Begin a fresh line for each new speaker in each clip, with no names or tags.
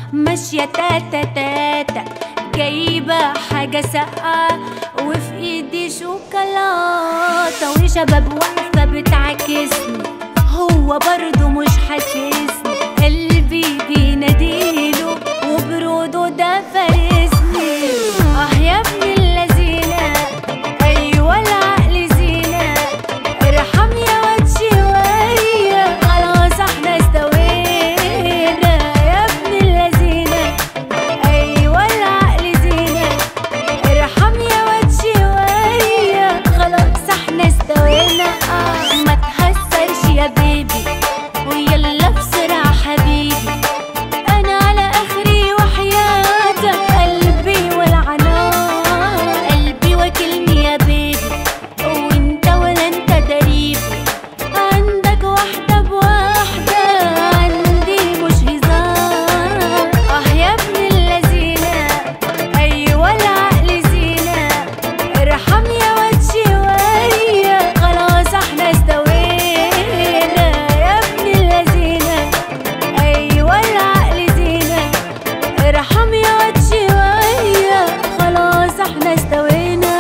ماشية تاتا تاتا جايبة حاجة ساقعة وفي ايدي شوكولاتة وشباب واقفة بتعاكسني هو برضه مش حاسسني قلبي بيناديله وبروده ده فارسني اه يا ابن اللذينة ايوه العقل زينة ارحم يا واد شوية خلاص احنا استوينا يا ابن اللذينة ايوه العقل زينة ارحم يا واد شوية خلاص احنا استوينا اه ما تهزرش يا بيبي ويلا بسرعة حبيبي انا على اخري وحياتك قلبي والعنان قلبي واكلني يا بيبي وانت ولا انت دريبي عندك واحدة بواحدة عندي مش هزار اه يا ابن اللذينة ايوه العقل زينة ارحم يا واد شوية خلاص احنا استوينا يا ابن اللذينة ايوه العقل زينة ارحم يا واد شوية خلاص احنا استوينا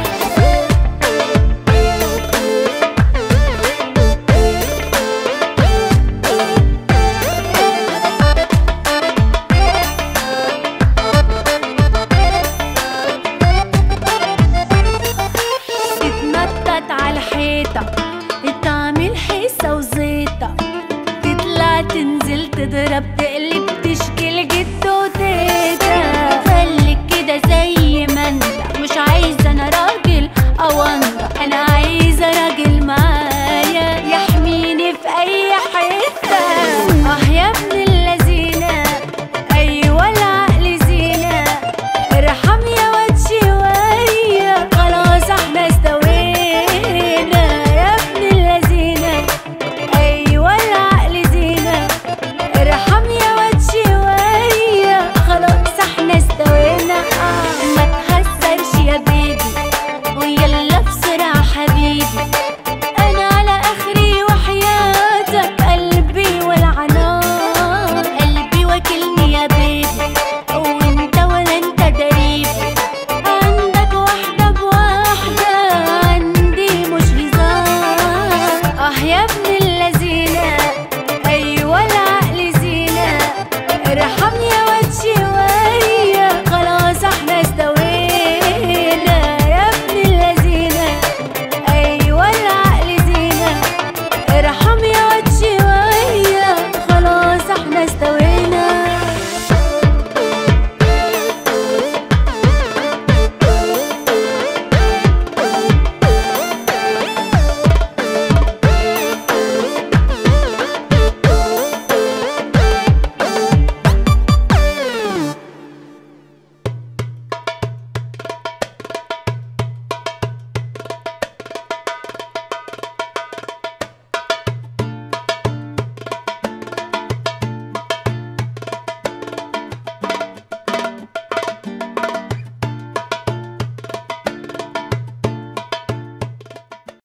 تتنطط على الحيطة تعمل حيسة وزيطة تطلع تنزل تضرب تقلب تشكيل جد وتيتا خليك كده زي